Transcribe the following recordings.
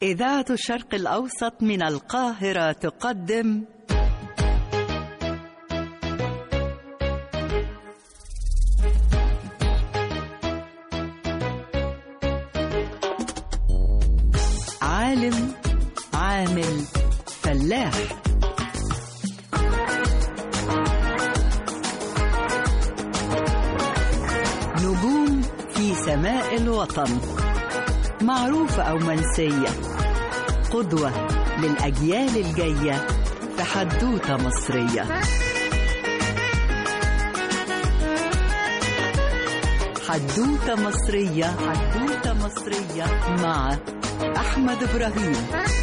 إذاعة الشرق الأوسط من القاهرة تقدم عالم عامل فلاح نجوم في سماء الوطن معروفة أو منسية قدوة للأجيال الجاية في حدوتة مصرية حدوتة مصرية حدوتة مصرية مع أحمد إبراهيم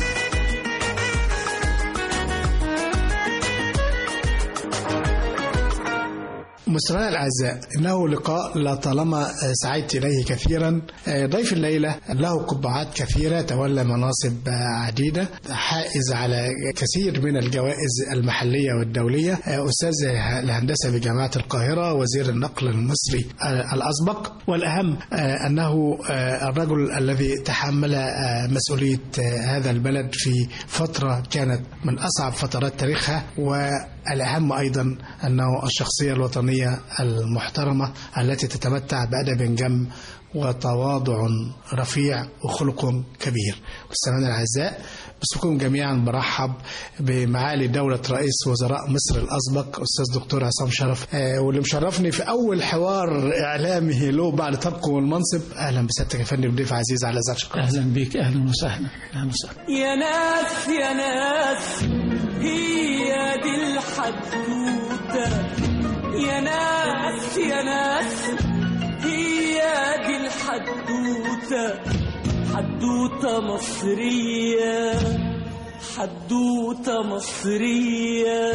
مستمعينا الاعزاء انه لقاء لطالما سعدت اليه كثيرا ضيف الليله له قبعات كثيره تولى مناصب عديده حائز على كثير من الجوائز المحليه والدوليه استاذ الهندسه بجامعه القاهره وزير النقل المصري الاسبق والاهم انه الرجل الذي تحمل مسؤوليه هذا البلد في فتره كانت من اصعب فترات تاريخها والاهم ايضا انه الشخصيه الوطنيه المحترمة التي تتمتع بأدب جم وتواضع رفيع وخلق كبير مستمعينا الأعزاء باسمكم جميعا برحب بمعالي دولة رئيس وزراء مصر الأسبق أستاذ دكتور عصام شرف آه واللي مشرفني في أول حوار إعلامي له بعد تركه المنصب أهلا بسيادتك يا فندم ضيف عزيز على ذات شقة أهلا بك أهلا وسهلا أهلا وسهلا يا ناس يا ناس هي دي الحدوتة يا ناس يا ناس هي دي الحدوتة حدوتة مصرية حدوتة مصرية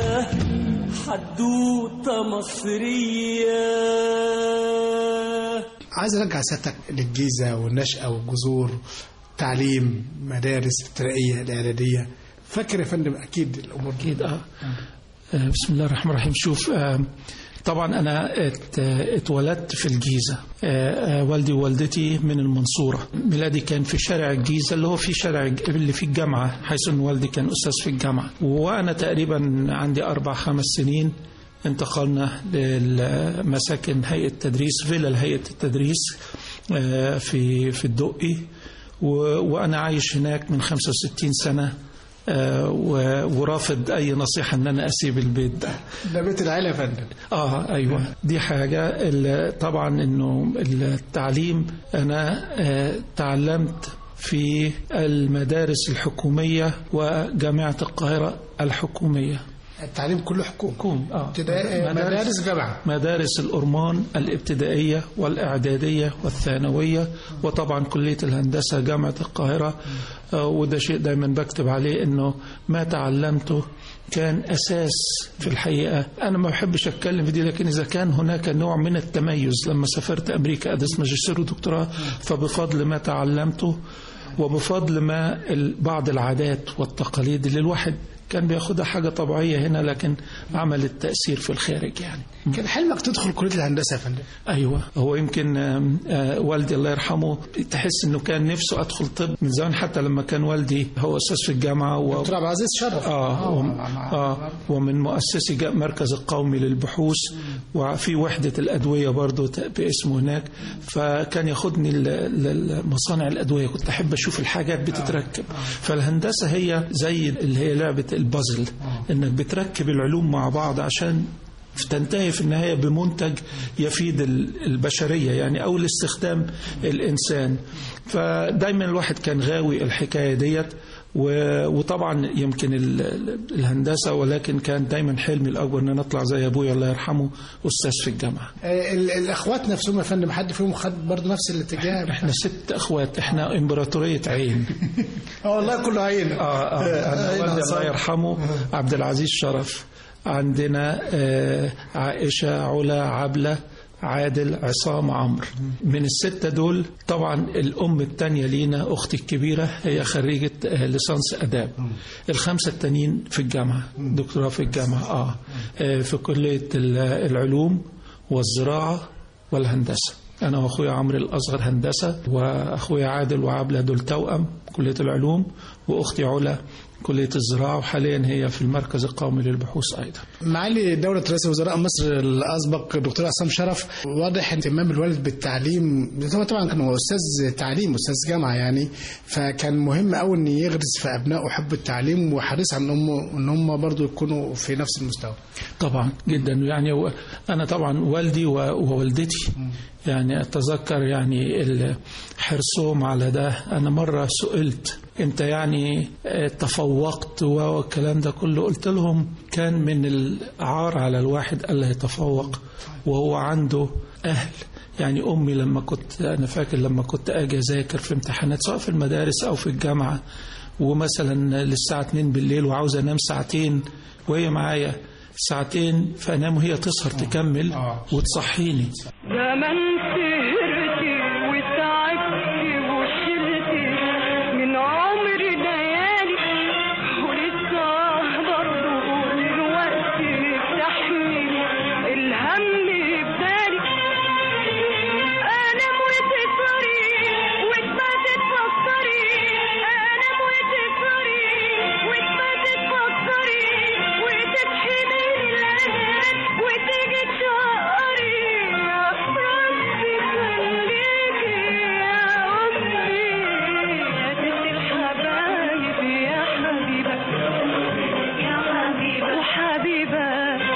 حدوتة مصرية عايز أرجع سيادتك للجيزة والنشأة والجذور تعليم مدارس ابتدائية الإعدادية فاكر يا فندم أكيد الأمور دي أكيد آه. آه بسم الله الرحمن الرحيم شوف آه طبعا أنا ات اتولدت في الجيزة آه والدي ووالدتي من المنصورة ميلادي كان في شارع الجيزة اللي هو في شارع اللي في الجامعة حيث أن والدي كان أستاذ في الجامعة وأنا تقريبا عندي أربع خمس سنين انتقلنا لمساكن هيئة التدريس فيلا هيئة التدريس في في الدقي وأنا عايش هناك من 65 سنة آه ورافض اي نصيحه ان انا اسيب البيت ده ده بيت العيله يا فندم اه ايوه دي حاجه طبعا انه التعليم انا آه تعلمت في المدارس الحكوميه وجامعه القاهره الحكوميه التعليم كله حكومة حكوم اه ابتدائي مدارس جامعة مدارس الأرمان الابتدائية والإعدادية والثانوية وطبعا كلية الهندسة جامعة القاهرة آه وده شيء دايما بكتب عليه إنه ما تعلمته كان أساس في الحقيقة أنا ما بحبش أتكلم في دي لكن إذا كان هناك نوع من التميز لما سافرت أمريكا أدرس ماجستير ودكتوراه فبفضل ما تعلمته وبفضل ما بعض العادات والتقاليد اللي الواحد كان بياخدها حاجة طبيعية هنا لكن عملت تأثير في الخارج يعني كان حلمك تدخل كلية الهندسة يا فندم أيوة هو يمكن والدي الله يرحمه تحس إنه كان نفسه أدخل طب من زمان حتى لما كان والدي هو أستاذ في الجامعة و... دكتور عبد العزيز شرف آه, و... آه ومن مؤسسي المركز القومي للبحوث وفي وحدة الأدوية برضه باسمه هناك فكان ياخدني لمصانع الأدوية كنت أحب أشوف الحاجات بتتركب فالهندسة هي زي اللي هي لعبة البازل انك بتركب العلوم مع بعض عشان تنتهي في النهاية بمنتج يفيد البشرية يعني أو لاستخدام الإنسان فدايما الواحد كان غاوي الحكاية ديت وطبعا يمكن الهندسة ولكن كان دايما حلمي الأكبر أن أنا أطلع زي أبويا الله يرحمه أستاذ في الجامعة الأخوات نفسهم يا فندم حد فيهم خد برضه نفس الاتجاه احنا ست أخوات احنا إمبراطورية عين اه والله كله عين اه, آه والدي الله يرحمه عبد العزيز شرف عندنا آه عائشة علا عبلة عادل عصام عمرو من الستة دول طبعا الأم التانية لينا أختي الكبيرة هي خريجة ليسانس أداب الخمسة التانيين في الجامعة دكتوراه في الجامعة آه في كلية العلوم والزراعة والهندسة أنا وأخويا عمرو الأصغر هندسة وأخويا عادل وعبلة دول توأم كلية العلوم وأختي علا كلية الزراعة وحاليا هي في المركز القومي للبحوث أيضا معالي دولة رئيس وزراء مصر الأسبق الدكتور عصام شرف واضح اهتمام الوالد بالتعليم هو طبعا كان هو أستاذ تعليم أستاذ جامعة يعني فكان مهم قوي إن يغرس في أبنائه حب التعليم وحريص على إن هم إن هم برضه يكونوا في نفس المستوى. طبعا جدا يعني هو- أنا طبعا والدي و- ووالدتي يعني أتذكر يعني ال- حرصهم على ده أنا مرة سئلت أنت يعني آه، تفوقت والكلام ده كله قلت لهم كان من العار على الواحد ألا يتفوق وهو عنده أهل يعني أمي لما كنت أنا فاكر لما كنت أجي أذاكر في امتحانات سواء في المدارس أو في الجامعة ومثلا للساعة 2 بالليل وعاوز أنام ساعتين وهي معايا ساعتين فأنام وهي تسهر تكمل وتصحيني زمن سهرتي وتعبتي وشلتي من عمري ليالي ولسه برضه دلوقتي بتحمل الهم بدالي انام وتسهري وتباتي تفكري انام وتسهري وتباتي تفكري وتصحي من الانام وتيجي تشقري يا ربي خليكي يا امي يا ست الحبايب يا حبيبه يا حبيبه وحبيبه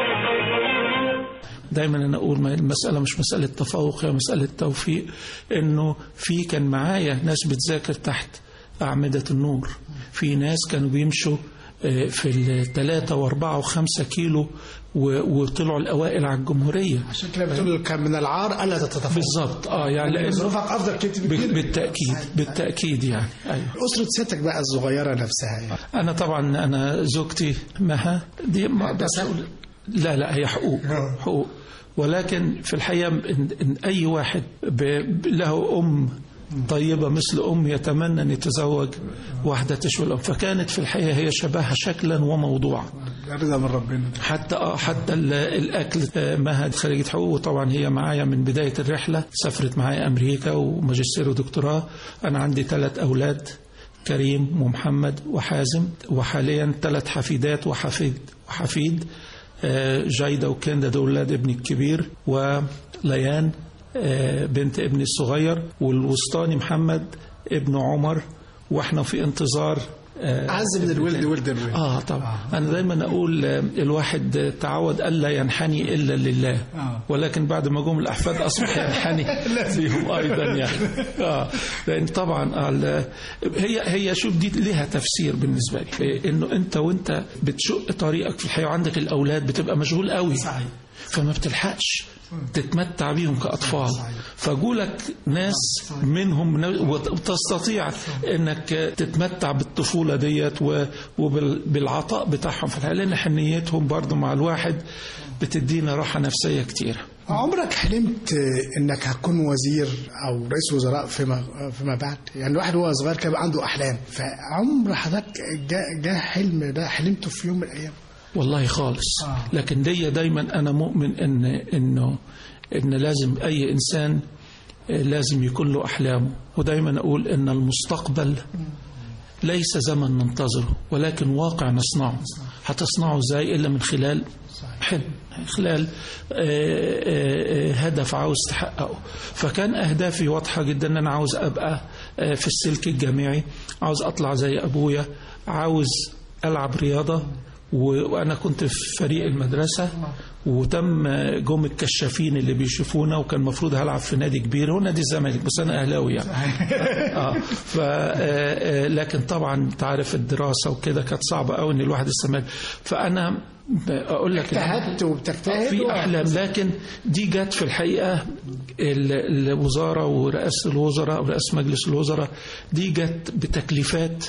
دايما انا اقول ما المساله مش مساله تفوق هي مساله توفيق انه في كان معايا ناس بتذاكر تحت اعمده النور في ناس كانوا بيمشوا آه، في الثلاثة وأربعة وخمسة كيلو و- وطلعوا الأوائل على الجمهورية عشان كده بتقول كان من العار ألا تتفوق. بالظبط اه يعني لأن ظروفك أفضل كتير ب- بكتير. بالتأكيد بالتأكيد يعني أيوه أسرة ستك بقى الصغيرة نفسها يعني. أنا طبعا أنا زوجتي مها دي ما أقدرش أقول لا لا هي حقوق حقوق ولكن في الحقيقة إن, إن أي واحد ب- ب- له أم طيبة مثل أم يتمنى أن يتزوج واحدة تشوي الأم فكانت في الحقيقة هي شبهها شكلا وموضوعا رضا من ربنا. حتى اه حتى ال- الاكل آه، مها خريجه حقوق وطبعا هي معايا من بدايه الرحله سافرت معايا امريكا وماجستير ودكتوراه انا عندي ثلاث اولاد كريم ومحمد وحازم وحاليا ثلاث حفيدات وحفيد وحفيد آه، جايده وكندا دول اولاد ابني الكبير وليان آه، بنت ابني الصغير والوسطاني محمد ابن عمر واحنا في انتظار آه، أعز من الولد ولد الولد. اه طبعا انا دايما اقول آه، الواحد آه، تعود الا ينحني الا لله آه. ولكن بعد ما جم الاحفاد اصبح ينحني فيهم ايضا يعني اه لان طبعا آه، ال- هي هي شوف دي لها تفسير بالنسبه لي إيه، انه انت وانت بتشق طريقك في الحياه وعندك الاولاد بتبقى مشغول قوي صحيح. فما بتلحقش تتمتع بيهم كأطفال فجولك ناس منهم ن- وتستطيع انك تتمتع بالطفولة ديت وبالعطاء بتاعهم في الحياة لان حنيتهم برضو مع الواحد بتدينا راحة نفسية كتيرة عمرك حلمت انك هتكون وزير او رئيس وزراء فيما فيما بعد يعني الواحد وهو صغير كان بيبقى عنده احلام فعمر حضرتك جاء جاء حلم ده حلمته في يوم من الايام والله خالص آه. لكن دي دايما انا مؤمن ان انه ان لازم اي انسان لازم يكون له احلامه ودايما اقول ان المستقبل ليس زمن ننتظره ولكن واقع نصنعه هتصنعه ازاي الا من خلال حلم خلال آه، آه، آه، هدف عاوز تحققه فكان اهدافي واضحه جدا ان انا عاوز ابقى آه، في السلك الجامعي عاوز اطلع زي ابويا عاوز العب رياضه و- وانا كنت في فريق المدرسه وتم جم الكشافين اللي بيشوفونا وكان المفروض هلعب في نادي كبير هو نادي الزمالك بس انا اهلاوي يعني اه ف آه، آه، لكن طبعا انت عارف الدراسه وكده كانت صعبه قوي ان الواحد يستمر فانا اقول لك اجتهدت وبتجتهد في احلام لكن دي جت في الحقيقه ال- الوزاره ورئاسه الوزراء ورئاسه مجلس الوزراء دي جت بتكليفات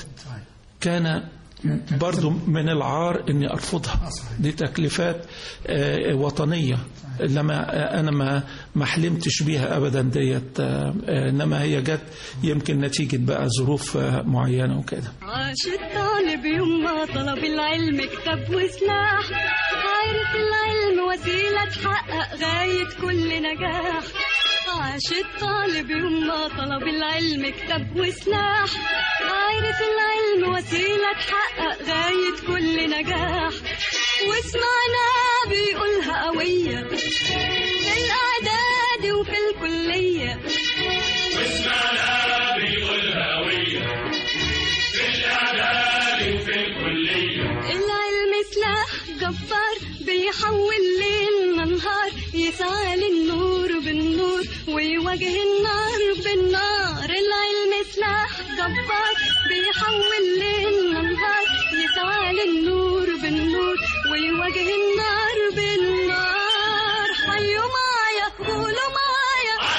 كان برضو من العار اني ارفضها دي تكليفات آه، وطنيه لما آه، انا ما ما حلمتش بيها ابدا ديت آه، آه، انما هي جت يمكن نتيجه بقى ظروف آه، معينه وكده عاش الطالب يوم ما طلب العلم كتاب وسلاح عارف العلم وسيلة تحقق غاية كل نجاح عاش الطالب يوم ما طلب العلم كتاب وسلاح عارف العلم وسيلة تحقق غاية كل نجاح واسمعنا بيقولها قوية في الإعداد وفي الكلية العلم سلاح جبار بيحول ليلنا نهار يسعى للنور بالنور ويواجه النار بالنار العلم سلاح جبار بيحول ليلنا نهار يسعى للنور بالنور ويواجه النار بالنار حيوا معايا قولوا معايا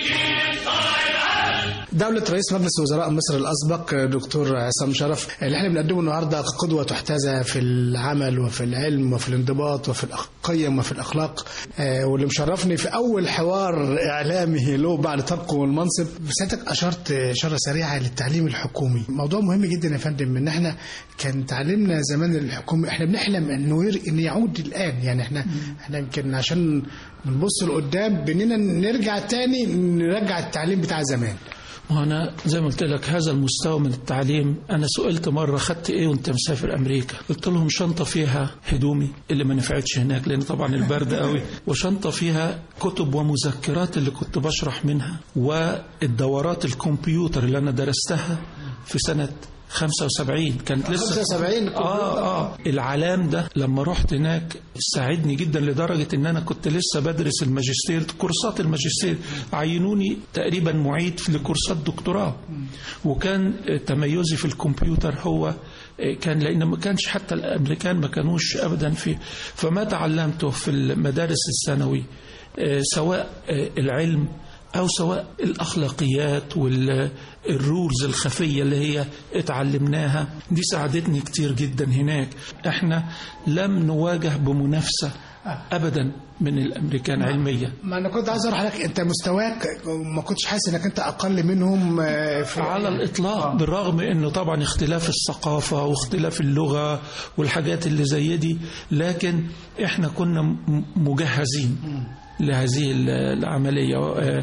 دولة رئيس مجلس وزراء مصر الأسبق دكتور عصام شرف اللي احنا بنقدمه النهاردة قدوة تحتذى في العمل وفي العلم وفي الانضباط وفي القيم وفي الأخلاق آه، واللي مشرفني في أول حوار إعلامي له بعد تركه المنصب سيادتك أشرت إشارة سريعة للتعليم الحكومي موضوع مهم جدا يا فندم إن احنا كان تعليمنا زمان الحكومي احنا بنحلم إنه ير- إن يعود الآن يعني احنا احنا يمكن عشان بنبص لقدام بإننا نرجع تاني نرجع التعليم بتاع زمان وأنا زي ما قلت لك هذا المستوى من التعليم أنا سئلت مرة خدت إيه وأنت مسافر أمريكا قلت لهم شنطة فيها هدومي اللي ما نفعتش هناك لأن طبعا البرد قوي وشنطة فيها كتب ومذكرات اللي كنت بشرح منها والدورات الكمبيوتر اللي أنا درستها في سنة 75 كانت لسه 75 اه اه العلام ده لما رحت هناك ساعدني جدا لدرجه ان انا كنت لسه بدرس الماجستير كورسات الماجستير عينوني تقريبا معيد لكورسات دكتوراه وكان آه، تميزي في الكمبيوتر هو آه، كان لان ما كانش حتى الامريكان ما كانوش ابدا في فما تعلمته في المدارس الثانوي آه، سواء آه، العلم أو سواء الأخلاقيات والرولز الخفية اللي هي اتعلمناها دي ساعدتني كتير جدا هناك احنا لم نواجه بمنافسة أبدا من الأمريكان علميا ما انا كنت عايز اقول لحضرتك انت مستواك ما كنتش حاسس انك انت اقل منهم آه، في على الإطلاق بالرغم أنه طبعا اختلاف الثقافة واختلاف اللغة والحاجات اللي زي دي لكن احنا كنا م- مجهزين لهذه ال- العملية آه،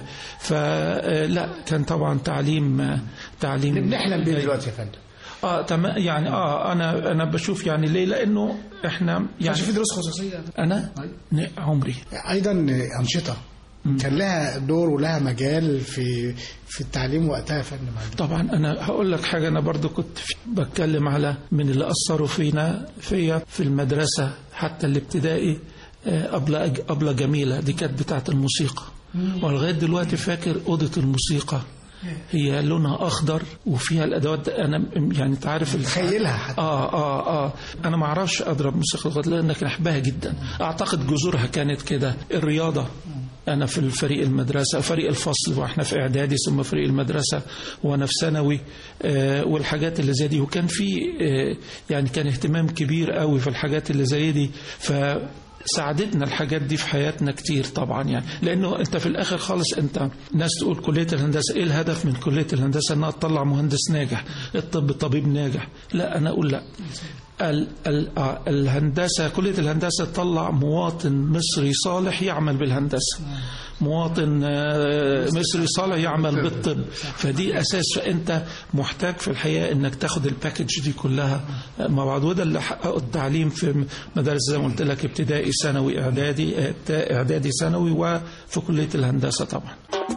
فلا كان طبعا تعليم آه، تعليم اللي بنحلم بيه دلوقتي يا فندم اه تمام يعني اه انا انا بشوف يعني ليه لانه احنا يعني يعني في دروس خصوصيه انا ن- عمري ايضا انشطه كان لها دور ولها مجال في في التعليم وقتها يا فندم طبعا انا هقول لك حاجه انا برضو كنت في- بتكلم على من اللي اثروا فينا فيا في المدرسه حتى الابتدائي آه، أبلة أبلة جميلة دي كانت بتاعت الموسيقى ولغاية دلوقتي فاكر أوضة الموسيقى هي لونها أخضر وفيها الأدوات أنا يعني أنت عارف ال- تخيلها حتى اه اه اه انا ما اعرفش اضرب موسيقى لغات لكن احبها جدا اعتقد جذورها كانت كده الرياضه انا في الفريق المدرسه فريق الفصل واحنا في اعدادي ثم فريق المدرسه وانا في ثانوي آه والحاجات اللي زي دي وكان في آه يعني كان اهتمام كبير قوي في الحاجات اللي زي دي ف ساعدتنا الحاجات دي في حياتنا كتير طبعا يعني لانه انت في الاخر خالص انت ناس تقول كليه الهندسه ايه الهدف من كليه الهندسه انها تطلع مهندس ناجح الطب طبيب ناجح لا انا اقول لا ال ال آه، الهندسه كليه الهندسه تطلع مواطن مصري صالح يعمل بالهندسه مواطن آه، مصري صالح يعمل بالطب فدي اساس فانت محتاج في الحقيقه انك تاخد الباكج دي كلها آه، مع بعض وده اللي حققه التعليم في مدارس زي ما قلت لك ابتدائي ثانوي اعدادي آه، اعدادي ثانوي وفي كليه الهندسه طبعا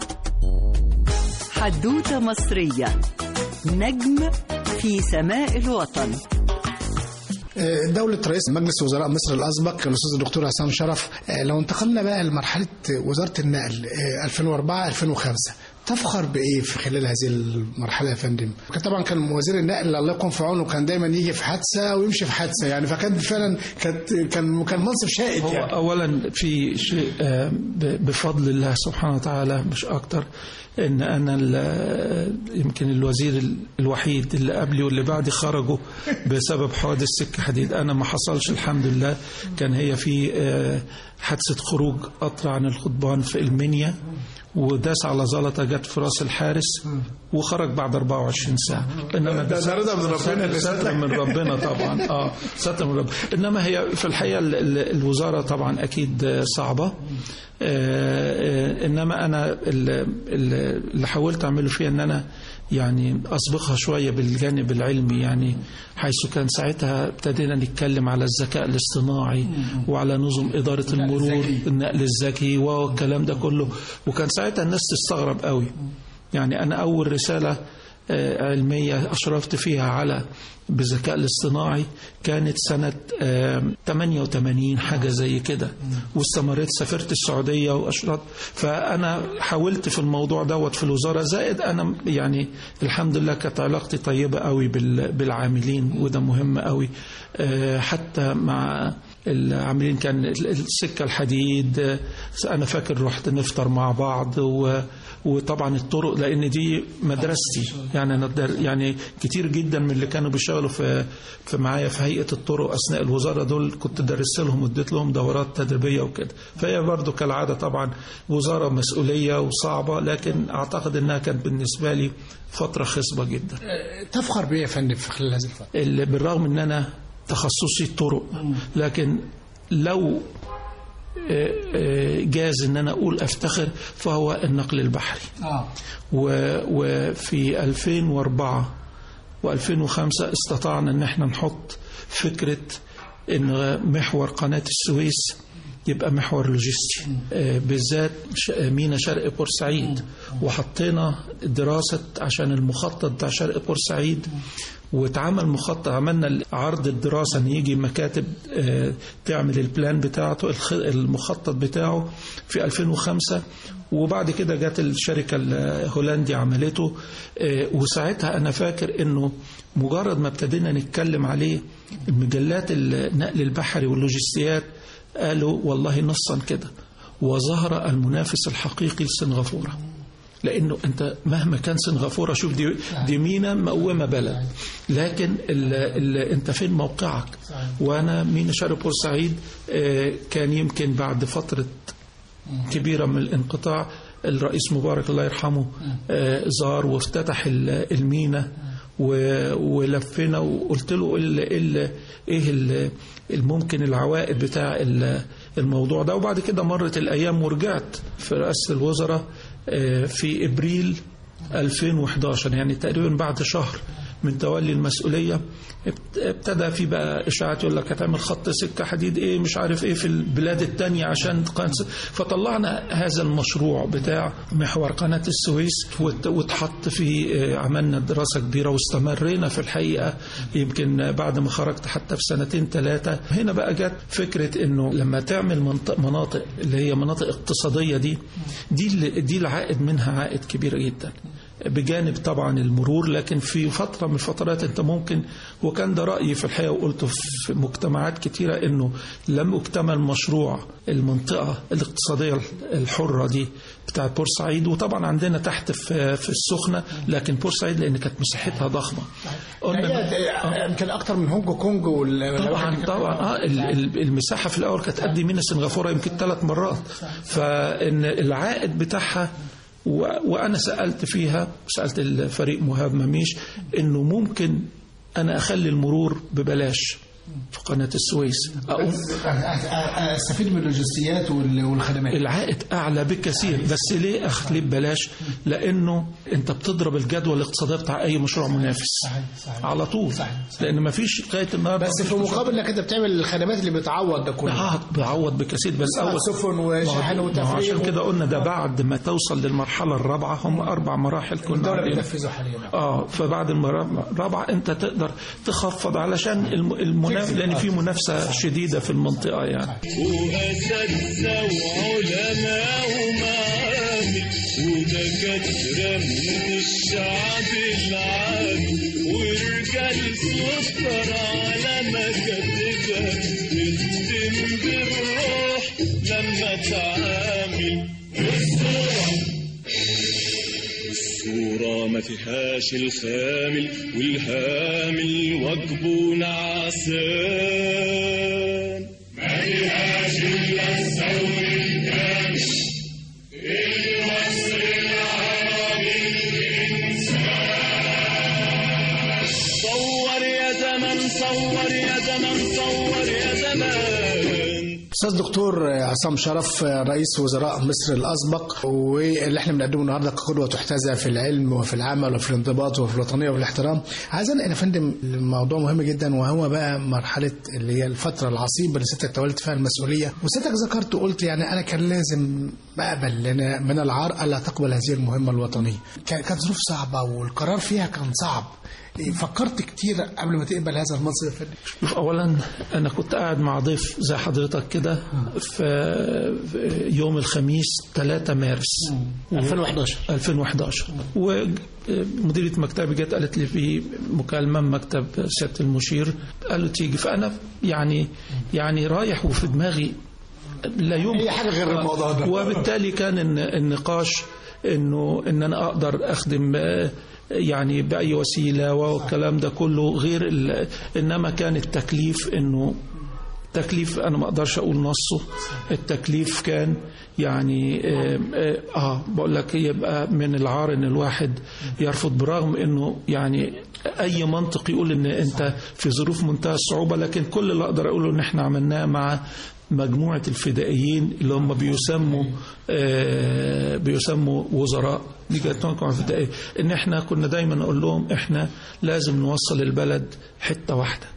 حدوتة مصرية نجم في سماء الوطن دولة رئيس مجلس وزراء مصر الأسبق الأستاذ الدكتور عصام شرف آه، لو انتقلنا بقى لمرحلة وزارة النقل 2004-2005 تفخر بإيه في خلال هذه المرحلة يا فندم؟ كان طبعا كان وزير النقل الله يكون في عونه كان دايما يجي في حادثة ويمشي في حادثة يعني فكان فعلا كانت كان كان منصب شائك هو يعني اولا في شيء آه، ب- بفضل الله سبحانه وتعالى مش اكتر ان انا ال- يمكن الوزير ال- الوحيد اللي قبلي واللي بعدي خرجوا بسبب حوادث سكه حديد انا ما حصلش الحمد لله كان هي في آه، حادثه خروج قطر عن القضبان في المنيا وداس على زلطه جت في راس الحارس وخرج بعد 24 ساعه انما ده- ده رضا من ربنا اللي ستر ستر. من ربنا طبعا اه ستر من ربنا انما هي في الحقيقه ال- ال- الوزاره طبعا اكيد صعبه آه، آه، انما انا ال- ال- اللي حاولت اعمله فيها ان انا يعني اسبقها شويه بالجانب العلمي يعني حيث كان ساعتها ابتدينا نتكلم على الذكاء الاصطناعي وعلى نظم اداره المرور النقل الذكي والكلام ده كله وكان ساعتها الناس تستغرب قوي يعني انا اول رساله آه، علمية أشرفت فيها على بالذكاء الاصطناعي كانت سنة آه، 88 حاجة زي كده واستمريت سافرت السعودية وأشرت فأنا حاولت في الموضوع دوت في الوزارة زائد أنا يعني الحمد لله كانت علاقتي طيبة قوي بال- بالعاملين وده مهم قوي آه، حتى مع العاملين كان السكة الحديد آه، أنا فاكر رحت نفطر مع بعض و وطبعا الطرق لان دي مدرستي يعني انا در- يعني كتير جدا من اللي كانوا بيشتغلوا في في معايا في هيئه الطرق اثناء الوزاره دول كنت درست لهم واديت لهم دورات تدريبيه وكده فهي برضو كالعاده طبعا وزاره مسؤوليه وصعبه لكن اعتقد انها كانت بالنسبه لي فتره خصبه جدا تفخر بيه يا فندم في خلال هذه الفترة اللي بالرغم ان انا تخصصي طرق لكن لو آه، آه، جاز ان انا اقول افتخر فهو النقل البحري اه و- وفي 2004 و2005 استطعنا ان احنا نحط فكرة ان محور قناة السويس يبقى محور لوجستي آه، بالذات ش- مينا شرق بورسعيد وحطينا دراسة عشان المخطط بتاع شرق بورسعيد واتعمل مخطط عملنا عرض الدراسة ان يجي مكاتب آه، تعمل البلان بتاعته الخ- المخطط بتاعه في 2005 وبعد كده جت الشركة الهولندي عملته آه، وساعتها أنا فاكر أنه مجرد ما ابتدينا نتكلم عليه المجلات النقل البحري واللوجستيات قالوا والله نصا كده وظهر المنافس الحقيقي لسنغافورة لانه انت مهما كان سنغافوره شوف دي دي مينا مقومه بلد لكن ال ال انت فين موقعك وانا مينا شرق بورسعيد آه، كان يمكن بعد فتره كبيرة من الانقطاع الرئيس مبارك الله يرحمه آه، زار وافتتح ال- المينا و- ولفنا وقلت له ال ال ايه ال- الممكن العوائد بتاع ال- الموضوع ده وبعد كده مرت الايام ورجعت في رئاسه الوزراء آه، في ابريل 2011 يعني تقريبا بعد شهر من تولي المسؤولية ابت- ابتدى في بقى إشاعات يقول لك هتعمل خط سكة حديد إيه مش عارف إيه في البلاد التانية عشان قناة الس- فطلعنا هذا المشروع بتاع محور قناة السويس وات- واتحط فيه آه، عملنا دراسة كبيرة واستمرينا في الحقيقة يمكن بعد ما خرجت حتى في سنتين ثلاثة هنا بقى جت فكرة إنه لما تعمل منطق مناطق اللي هي مناطق اقتصادية دي دي اللي- دي العائد منها عائد كبير جدا بجانب طبعا المرور لكن في فترة من الفترات انت ممكن وكان ده رأيي في الحقيقة وقلته في مجتمعات كتيرة انه لم اكتمل مشروع المنطقة الاقتصادية الحرة دي بتاعت بورسعيد وطبعا عندنا تحت في, في السخنة لكن بورسعيد لان كانت مساحتها ضخمة قلنا هي يمكن اكتر من هونج كونج وال طبعا طبعا اه ال- ال- المساحه في الاول كانت قد من سنغافوره يمكن ثلاث مرات فان العائد بتاعها و- وانا سالت فيها سالت الفريق مهاب مميش انه ممكن انا اخلي المرور ببلاش في قناه السويس اقوم استفيد من اللوجستيات وال- والخدمات العائد اعلى بكثير بس ليه اخليه ببلاش لانه انت بتضرب الجدول الاقتصادي بتاع اي مشروع منافس صحيح، صحيح. على طول صحيح، صحيح. لان ما فيش لغايه النهارده بس مفيش في مشروع مقابل انك انت بتعمل الخدمات اللي بتعوض ده كله اه بعوض بكثير بس اول سفن وشحن ما هو وتفريغ عشان كده قلنا ده بعد ما توصل للمرحله الرابعه هم اربع مراحل كنا الدوله عليهم. بتنفذه حاليا اه فبعد المرا- الرابعه انت تقدر تخفض علشان الم- المنافس لان في منافسه شديده في المنطقه يعني وأساتذة وعلماء ومعامل ودكاترة من الشعب العامي ورجال سكر على مكاتبها تخدم بالروح لما تعامل والصورة الصورة ما فيهاش الخامل والهامل واجبه نعسان ما فيهاش إلا الثور الكامل اللي وصل زمن صور يا زمن صور يا زمان استاذ دكتور عصام شرف رئيس وزراء مصر الاسبق واللي احنا بنقدمه النهارده كقدوه تحتذى في العلم وفي العمل وفي الانضباط وفي الوطنيه وفي الاحترام عايز انقل يا فندم الموضوع مهم جدا وهو بقى مرحله اللي هي الفتره العصيبه اللي ستك تولت فيها المسؤوليه وستك ذكرت وقلت يعني انا كان لازم اقبل لأن من العار الا تقبل هذه المهمه الوطنيه كان- كانت ظروف صعبه والقرار فيها كان صعب فكرت كتير قبل ما تقبل هذا المنصب يا فندم شوف اولا انا كنت قاعد مع ضيف زي حضرتك كده في في يوم الخميس 3 مارس 2011 2011 ومديرة مكتبي جت قالت لي في مكالمة من مكتب سيادة المشير قالوا تيجي فأنا يعني يعني رايح وفي دماغي لا يمكن هي حاجة غير الموضوع ده. وبالتالي كان الن- النقاش انه ان انا اقدر اخدم آه، يعني باي وسيله والكلام ده كله غير ال- انما كان التكليف انه تكليف انا ما اقدرش اقول نصه التكليف كان يعني اه, آه, آه بقول لك يبقى من العار ان الواحد يرفض برغم انه يعني اي منطق يقول ان انت في ظروف منتهى الصعوبه لكن كل اللي اقدر اقوله ان احنا عملناه مع مجموعه الفدائيين اللي هم بيسموا آه بيسموا وزراء دي كانت مجموعه فدائيه ان احنا كنا دايما نقول لهم احنا لازم نوصل البلد حته واحده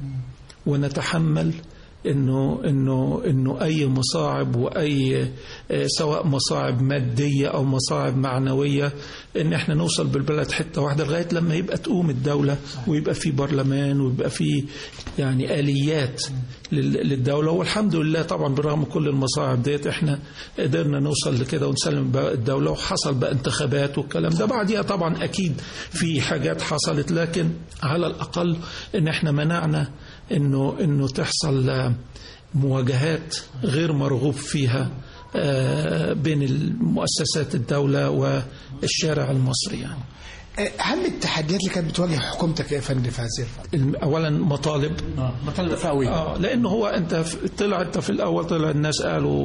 ونتحمل انه انه انه اي مصاعب واي آه، سواء مصاعب ماديه او مصاعب معنويه ان احنا نوصل بالبلد حته واحده لغايه لما يبقى تقوم الدوله ويبقى في برلمان ويبقى في يعني اليات لل- للدوله والحمد لله طبعا برغم كل المصاعب ديت احنا قدرنا نوصل لكده ونسلم بقى الدوله وحصل بقى انتخابات والكلام ده بعديها طبعا اكيد في حاجات حصلت لكن على الاقل ان احنا منعنا انه انه تحصل آه، مواجهات غير مرغوب فيها آه، بين المؤسسات الدولة والشارع المصري يعني اهم التحديات اللي كانت بتواجه حكومتك يا فندم في هذه الفتره الم- أولا مطالب مطالب فئويه اه لان هو انت في- طلع انت في الاول طلع الناس قالوا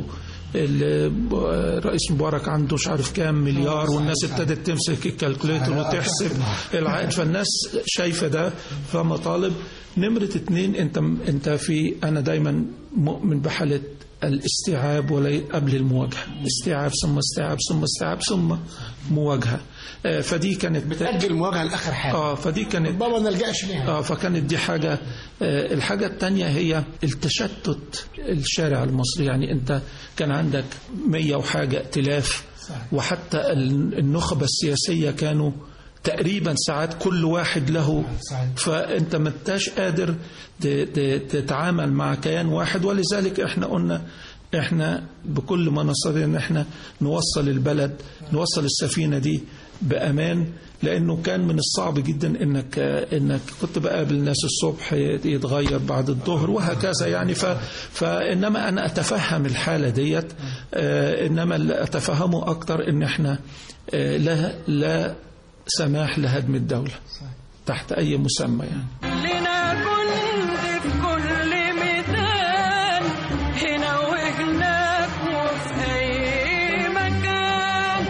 ال- الرئيس مبارك عنده مش عارف كام مليار والناس ابتدت تمسك الكالكوليتر وتحسب العائد فالناس شايفه ده فمطالب نمره اتنين انت انت في انا دايما مؤمن بحاله الاستيعاب ولا قبل المواجهه استيعاب ثم استيعاب ثم استيعاب ثم مواجهه آه، فدي كانت تاجل المواجهه لاخر حاجه اه فدي كانت بابا ما نلجاش ليها اه فكانت دي حاجة آه، الحاجة التانية هي التشتت الشارع المصري يعني انت كان عندك مية وحاجة ائتلاف وحتى ال- النخبة السياسية كانوا تقريبا ساعات كل واحد له صحيح. فانت ما انتاش قادر ت- ت- تتعامل مع كيان واحد ولذلك احنا قلنا احنا بكل ما نستطيع ان احنا نوصل البلد نوصل السفينه دي بامان لانه كان من الصعب جدا انك انك كنت بقابل ناس الصبح يتغير بعد الظهر وهكذا يعني ف فانما انا اتفهم الحاله ديت آه، انما اللي اتفهمه اكتر ان احنا آه، لا لا سماح لهدم الدوله تحت اي مسمى يعني لنا جند في كل ميدان هنا وهناك وفي أي مكان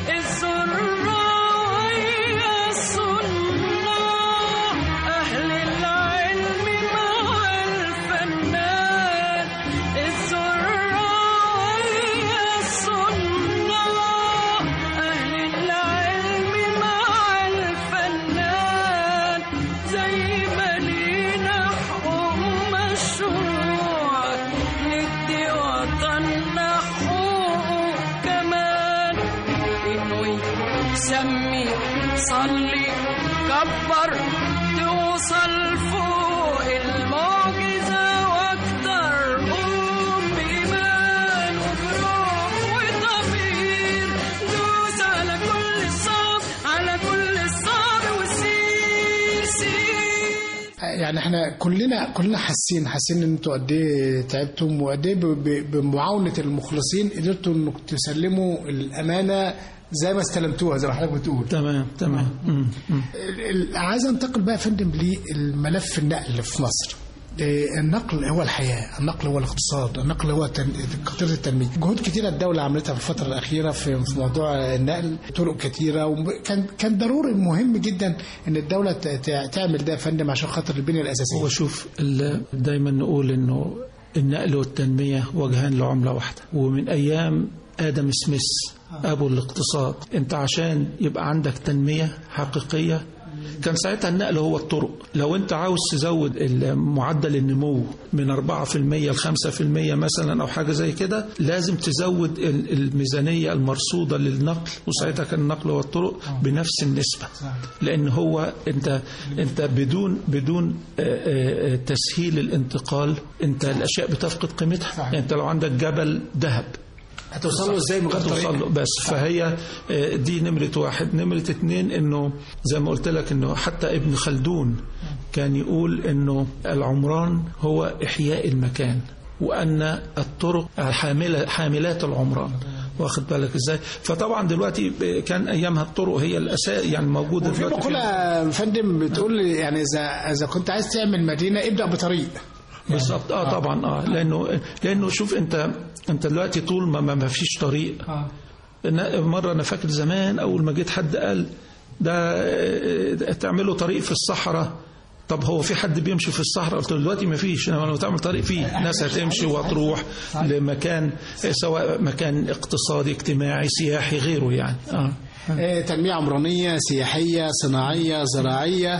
الزراعية الصناع أهل العلم مع الفنان الزراعية الصناع أهل العلم مع الفنان زي ما لينا حقوق مشروع ندي وطننا حقوق كمان انه يسمي صلي كبر توصل فوق المعجزة واكتر قوم بإيمان وبروح وضمير دوس على كل الصعب على كل الصعب وسير سير يعني احنا كلنا كلنا حاسين حاسين ان انتوا قد ايه تعبتم وقد ايه ب- ب- بمعاونه المخلصين قدرتوا انكم تسلموا الامانه زي ما استلمتوها زي ما حضرتك بتقول تمام تمام مم. مم. ال- ال- عايز انتقل بقى يا فندم للملف النقل في مصر آه، النقل هو الحياة النقل هو الاقتصاد النقل هو تن- خطيرة التنمية جهود كتيرة الدولة عملتها في الفترة الأخيرة في في موضوع النقل طرق كتيرة وكان كان ضروري مهم جدا إن الدولة ت- ت- تعمل ده يا فندم عشان خاطر البنية الأساسية هو شوف ال- دايما نقول انه النقل والتنمية وجهان لعملة واحدة ومن ايام ادم سميث ابو الاقتصاد انت عشان يبقى عندك تنمية حقيقية كان ساعتها النقل هو الطرق لو انت عاوز تزود ال- معدل النمو من 4% ل 5% مثلا او حاجه زي كده لازم تزود ال- الميزانيه المرصوده للنقل وساعتها كان النقل هو الطرق بنفس النسبه لان هو انت انت بدون بدون آه، آه، آه، تسهيل الانتقال انت الاشياء بتفقد قيمتها يعني انت لو عندك جبل ذهب هتوصل له ازاي من غير هتوصل طريق له بس فهي آه، دي نمرة واحد نمرة اتنين انه زي ما قلت لك انه حتى ابن خلدون كان يقول انه العمران هو احياء المكان وان الطرق حاملة حاملات العمران واخد بالك ازاي فطبعا دلوقتي ب- كان ايامها الطرق هي الاساس يعني موجوده وفي دلوقتي مقولة يا فندم بتقول لي يعني إذا إذا كنت عايز تعمل مدينة ابدأ بطريق بالظبط اه طبعا اه لانه لانه شوف انت انت دلوقتي طول ما ما ما فيش طريق أنا- مرة أنا فاكر زمان أول ما جيت حد قال ده آه، تعملوا طريق في الصحراء طب هو في حد بيمشي في الصحراء قلت له دلوقتي ما فيش انما لو تعمل طريق فيه ناس هتمشي وتروح لمكان آه، سواء مكان اقتصادي اجتماعي سياحي غيره يعني اه آه، تنمية عمرانية سياحية صناعية زراعية